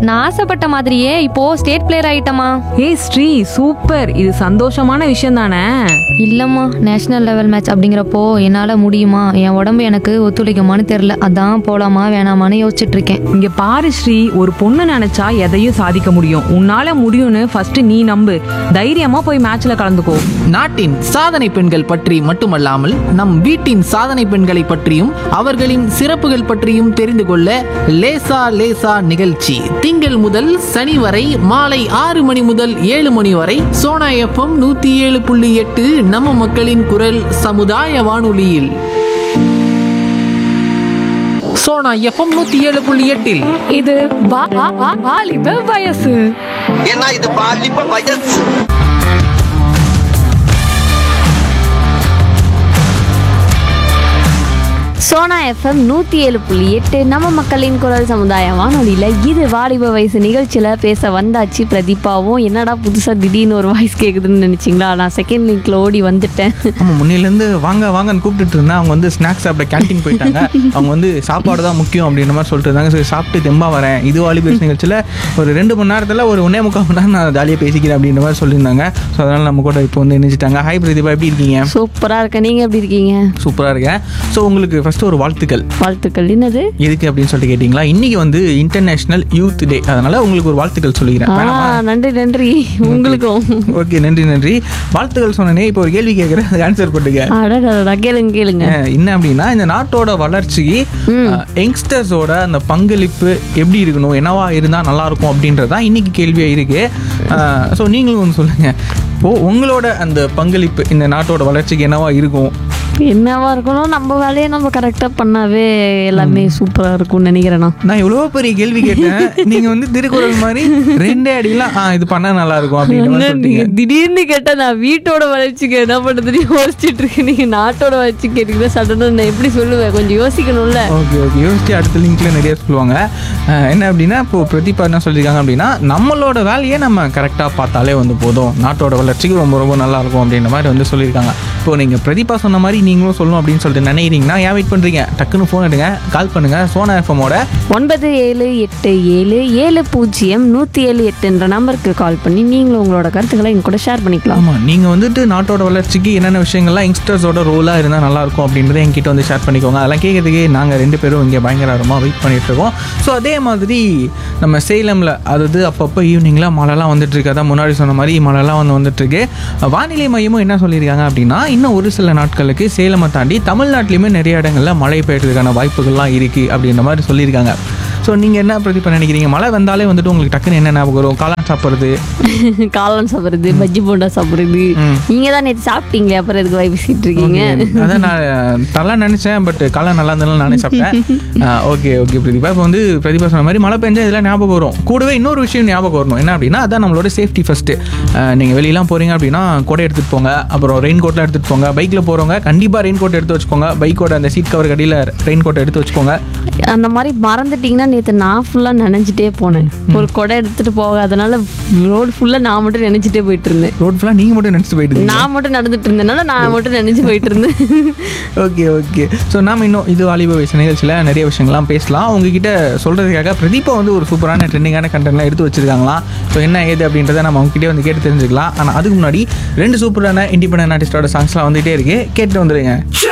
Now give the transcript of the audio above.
நான் ஆசைப்பட்ட மாதிரியே இப்போ ஸ்டேட் பிளேயர் ஆயிட்டமா ஏய் ஸ்ரீ சூப்பர் இது சந்தோஷமான விஷயம் தானே இல்லம்மா நேஷனல் லெவல் மேட்ச் அப்படிங்கிறப்போ என்னால முடியுமா என் உடம்பு எனக்கு ஒத்துழைக்குமான்னு தெரியல அதான் போலாமா வேணாமான்னு யோசிச்சுட்டு இருக்கேன் இங்க பாரு ஸ்ரீ ஒரு பொண்ணு நினைச்சா எதையும் சாதிக்க முடியும் உன்னால முடியும்னு ஃபர்ஸ்ட் நீ நம்பு தைரியமா போய் மேட்ச்ல கலந்துக்கோ நாட்டின் சாதனை பெண்கள் பற்றி மட்டுமல்லாமல் நம் வீட்டின் சாதனை பெண்களை பற்றியும் அவர்களின் சிறப்புகள் பற்றியும் தெரிந்து கொள்ள லேசா லேசா நிகழ்ச்சி திங்கள் முதல் சனி வரை மாலை ஆறு மணி முதல் ஏழு மணி வரை சோனா எஃப்எம் நூத்தி ஏழு புள்ளி எட்டு நம்ம மக்களின் குரல் சமுதாய வானொலியில் சோனா எஃப்எம் நூத்தி ஏழு புள்ளி எட்டில் இது வா- வா- வா- வாலிப வயசு ஏன்னா இது பாலிப்ப வயசு சோனா எஃப்எம் நூற்றி ஏழு புள்ளி எட்டு நம்ம மக்களின் குரல் சமுதாய வானொலியில் இது வாலிப வயசு நிகழ்ச்சியில் பேச வந்தாச்சு பிரதீபாவும் என்னடா புதுசாக திடீர்னு ஒரு வாய்ஸ் கேட்குதுன்னு நினச்சிங்களா நான் செகண்ட் லிங்க்ல ஓடி வந்துட்டேன் ஆமாம் முன்னிலேருந்து வாங்க வாங்கன்னு கூப்பிட்டுட்டு இருந்தேன் அவங்க வந்து ஸ்நாக்ஸ் சாப்பிட கேன்டீன் போயிட்டாங்க அவங்க வந்து சாப்பாடு தான் முக்கியம் அப்படின்ற மாதிரி சொல்லிட்டு இருந்தாங்க சரி சாப்பிட்டு தெம்பா வரேன் இது வாலிபேஸ் நிகழ்ச்சியில் ஒரு ரெண்டு மணி நேரத்தில் ஒரு ஒன்றே முக்கால் மணி நேரம் நான் ஜாலியாக பேசிக்கிறேன் அப்படின்ற மாதிரி சொல்லியிருந்தாங்க ஸோ அதனால் நம்ம கூட இப்போ வந்து இணைஞ்சிட்டாங்க ஹாய் பிரதீபா எப்படி இருக்கீங்க சூப்பராக இருக்கேன் நீங்கள் எப்படி இருக்கீங்க சூப்பராக இருக்கேன் ஸோ உங்களுக்கு ஃபஸ்ட்டு ஒரு வாழ்த்துக்கள் வாழ்த்துக்கள் என்னது எதுக்கு அப்படின்னு சொல்லிட்டு கேட்டிங்களா இன்றைக்கி வந்து இன்டர்நேஷ்னல் யூத் டே அதனால் உங்களுக்கு ஒரு வாழ்த்துக்கள் சொல்லிக்கிறேன் ஆ வேணாமா நன்றி நன்றி உங்களுக்கும் ஓகே நன்றி நன்றி வாழ்த்துக்கள் சொன்னனே இப்போ ஒரு கேள்வி கேட்குறேன் ஆன்சர் போட்டுக்க அடடா கேளுங்க கேளுங்க அஹ் என்ன அப்படின்னா இந்த நாட்டோட வளர்ச்சிக்கு யங்ஸ்டர்ஸோட அந்த பங்களிப்பு எப்படி இருக்கணும் என்னவா இருந்தால் நல்லா இருக்கும் அப்படின்றதான் இன்னைக்கு கேள்வியாக இருக்கு ஸோ நீங்களும் ஒன்று சொல்லுங்க இப்போ உங்களோட அந்த பங்களிப்பு இந்த நாட்டோட வளர்ச்சிக்கு என்னவா இருக்கும் என்னவா இருக்கணும் நம்ம வேலையை நம்ம கரெக்டாக பண்ணாவே எல்லாமே சூப்பராக இருக்கும்னு நினைக்கிறேண்ணா நான் எவ்வளோ பெரிய கேள்வி கேட்டேன் நீங்க வந்து திருக்குறள் மாதிரி ரெண்டே அடிலாம் ஆ இது பண்ணா நல்லா இருக்கும் அப்படின்ற மாதிரி சொல்லிட்டீங்க திடீர்னு கேட்டா நான் வீட்டோட வளர்ச்சிக்கு என்ன பண்றதுன்னு யோசிச்சுட்டு இருக்கேன் நீங்க நாட்டோட வளர்ச்சி கேட்டீங்கன்னா சடனா நான் எப்படி சொல்லுவேன் கொஞ்சம் யோசிக்கணும்ல ஓகே ஓகே யோசிச்சு அடுத்த லிங்க்ல நிறைய சொல்லுவாங்க அஹ் என்ன அப்படின்னா இப்போ பிரதீபா என்ன சொல்லியிருக்காங்க அப்படின்னா நம்மளோட வேலையை நம்ம கரெக்டாக பார்த்தாலே வந்து போதும் நாட்டோட வளர்ச்சிக்கு ரொம்ப ரொம்ப நல்லா இருக்கும் அப்படின்ற மாதிரி வந்து சொல்லியிருக்காங்க இப்போ நீங்கள் பிரதீபா சொன்ன மாதிரி நீங்களும் சொல்லணும் அப்படின்னு சொல்லிட்டு நினைக்கிறீங்கன்னா ஏன் வெயிட் பண்ணுறீங்க டக்குன்னு ஃபோன் எடுங்க கால் பண்ணுங்க சோனா எஃப்எம்மோட ஒன்பது ஏழு எட்டு ஏழு ஏழு பூஜ்ஜியம் நூற்றி ஏழு எட்டுன்ற நம்பருக்கு கால் பண்ணி நீங்களும் உங்களோட கருத்துக்களை எங்க கூட ஷேர் பண்ணிக்கலாம் ஆமாம் நீங்கள் வந்துட்டு நாட்டோட வளர்ச்சிக்கு என்னென்ன விஷயங்கள்லாம் யங்ஸ்டர்ஸோட ரோலாக இருந்தால் நல்லாயிருக்கும் அப்படின்றத என்கிட்ட வந்து ஷேர் பண்ணிக்கோங்க அதெல்லாம் கேட்கறதுக்கு நாங்கள் ரெண்டு பேரும் இங்கே பயங்கரமாக வெயிட் பண்ணிட்டு இருக்கோம் ஸோ அதே மாதிரி நம்ம சேலமில் அதாவது அப்பப்போ ஈவினிங்கில் மழைலாம் வந்துட்டு இருக்கு அதான் முன்னாடி சொன்ன மாதிரி மழைலாம் வந்து வந்துட்டு இருக்கு வானிலை மையமும் என்ன சொல்லியிருக்காங்க அப்படின்னா இன்னும் ஒரு சில நாட்களுக்கு சேலமை தாண்டி தமிழ்நாட்டிலையுமே நிறைய இடங்களில் மழை பெய்யறதுக்கான வாய்ப்புகள்லாம் இருக்குது அப்படின்ற மாதிரி சொல்லியிருக்காங்க ஸோ நீங்கள் என்ன பிரதிப்பா நினைக்கிறீங்க மழை வந்தாலே வந்துட்டு உங்களுக்கு டக்குன்னு என்ன ஞாபகம் வரும் காளான் சாப்பிட்றது காளான் சாப்பிட்றது பஜ்ஜி போண்டா சாப்பிட்றது நீங்க தான் நேற்று சாப்பிட்டீங்களே அப்புறம் எதுக்கு வாய் பேசிட்டு இருக்கீங்க அதான் நான் நல்லா நினச்சேன் பட் காலம் நல்லா இருந்தாலும் நானே சாப்பிட்டேன் ஓகே ஓகே பிரதீபா இப்போ வந்து பிரதீபா சொன்ன மாதிரி மழை பெஞ்சா இதெல்லாம் ஞாபகம் வரும் கூடவே இன்னொரு விஷயம் ஞாபகம் வரணும் என்ன அப்படின்னா அதான் நம்மளோட சேஃப்டி ஃபஸ்ட்டு நீங்கள் வெளியெல்லாம் போகிறீங்க அப்படின்னா கொடை எடுத்துகிட்டு போங்க அப்புறம் ரெயின் கோட்லாம் எடுத்துகிட்டு போங்க பைக்கில் போகிறவங்க கண்டிப்பாக ரெயின் கோட் எடுத்து வச்சுக்கோங்க பைக்கோட அந்த சீட் கவர் கடியில் ரெயின் கோட் எடுத்து வச்சுக்கோங்க அந்த மாதிரி மறந்துட்டீங்கன்னா நேற்று நான் ஃபுல்லாக நினைச்சிட்டே போனேன் ஒரு கொடை எடுத்துட்டு போகாதனால ரோடு ஃபுல்லாக நான் மட்டும் நினைச்சிட்டே போயிட்டு இருந்தேன் ரோட் ஃபுல்லாக நீங்கள் மட்டும் நினச்சிட்டு போயிட்டு நான் மட்டும் நடந்துட்டு இருந்தேனால நான் மட்டும் நினைச்சு போயிட்டு இருந்தேன் ஓகே ஓகே ஸோ நாம இன்னும் இது வாலிப வயசு நிகழ்ச்சியில் நிறைய விஷயங்கள்லாம் பேசலாம் உங்ககிட்ட சொல்கிறதுக்காக பிரதீபா வந்து ஒரு சூப்பரான ட்ரெண்டிங்கான கண்டென்ட்லாம் எடுத்து வச்சிருக்காங்களாம் ஸோ என்ன ஏது அப்படின்றத நம்ம அவங்ககிட்டே வந்து கேட்டு தெரிஞ்சுக்கலாம் ஆனால் அதுக்கு முன்னாடி ரெண்டு சூப்பரான இண்டிபெண்டன்ட் ஆர்டிஸ்டோட சாங்ஸ்லாம் வந்துகிட்டே இருக்கு கேட்டு வந்துடுங்க